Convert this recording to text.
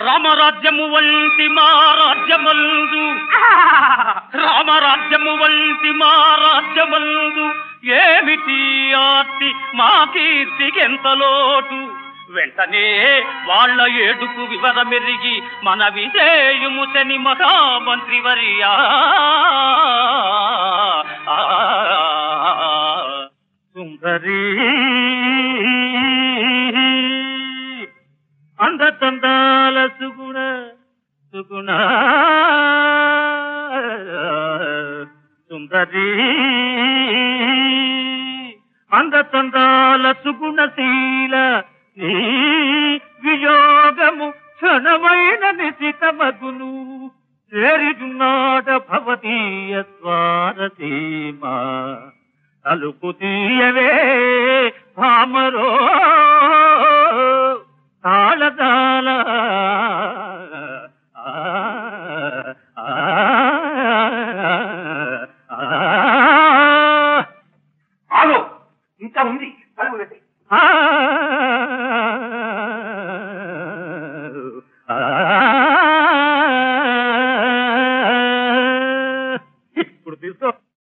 రామరాజ్యము వంటి మా రాజ్యమందు రామరాజ్యము వంటి మా రాజ్యమందు ఏమిటి ఆర్తి మా కీర్తికెంత లోటు వెంటనే వాళ్ళ ఏడుపు వివరమెరిగి మన విజయము శని మహామంత్రి వర్యా సుందరీ అందతందాల సుగుణ సుగుణ సుందరీ అందతందాల సుగుణశీల నీ వియోగము క్షణమైన నిశితమగును చేరిదున్నాడ భవతీయ స్వారసీమా తలుపు తీయవే భామరో తాళదాల ఆ, ఆ, ఆ, ఆగు ఇంకా ఉంది తలుపు పెట్టి ఆ,